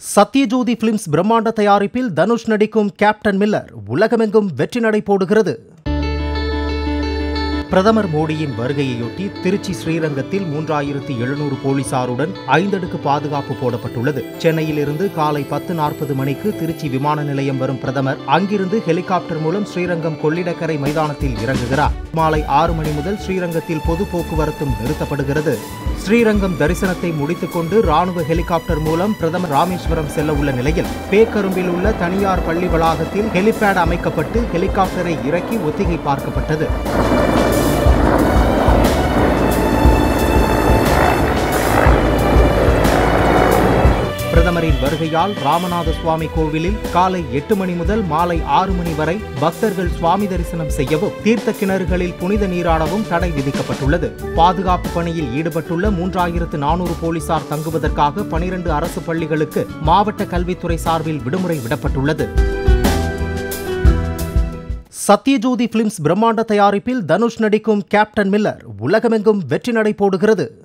Sathyajothi films பிரம்மாண்ட தயாரிப்பில் தனுஷ் நடிக்கும் கேப்டன் மில்லர் உலகமெங்கும் வெற்றி நடை போடுகிறது பிரதமர் மோடியின் வருகையையொட்டி திருச்சி ஸ்ரீரங்கத்தில் மூன்றாயிரத்தி எழுநூறு போலீசாருடன் ஐந்தடுக்கு பாதுகாப்பு போடப்பட்டுள்ளது சென்னையிலிருந்து காலை பத்து நாற்பது மணிக்கு திருச்சி விமான நிலையம் வரும் பிரதமர் அங்கிருந்து ஹெலிகாப்டர் மூலம் ஸ்ரீரங்கம் கொள்ளிடக்கரை மைதானத்தில் இறங்குகிறார் மாலை ஆறு மணி முதல் ஸ்ரீரங்கத்தில் பொது போக்குவரத்தும் நிறுத்தப்படுகிறது ஸ்ரீரங்கம் தரிசனத்தை முடித்துக்கொண்டு ராணுவ ஹெலிகாப்டர் மூலம் பிரதமர் ராமேஸ்வரம் செல்ல உள்ள நிலையில் பேக்கரும்பில் உள்ள தனியார் பள்ளி வளாகத்தில் ஹெலிபேட் அமைக்கப்பட்டு ஹெலிகாப்டரை இறக்கி ஒத்திகை பார்க்கப்பட்டது பிரதமரின் வருகையால் ராமநாத சுவாமி கோவிலில் காலை எட்டு மணி முதல் மாலை ஆறு மணி வரை பக்தர்கள் சுவாமி தரிசனம் செய்யவும் தீர்த்த கிணறுகளில் புனித நீராடவும் தடை விதிக்கப்பட்டுள்ளது பாதுகாப்பு பணியில் ஈடுபட்டுள்ள மூன்றாயிரத்து நானூறு போலீசார் தங்குவதற்காக பனிரண்டு அரசு பள்ளிகளுக்கு மாவட்ட கல்வித்துறை சார்பில் விடுமுறை விடப்பட்டுள்ளது சத்யஜோதி பிலிம்ஸ் பிரம்மாண்ட தயாரிப்பில் தனுஷ் நடிக்கும் கேப்டன் மில்லர் உலகமெங்கும் வெற்றி நடை போடுகிறது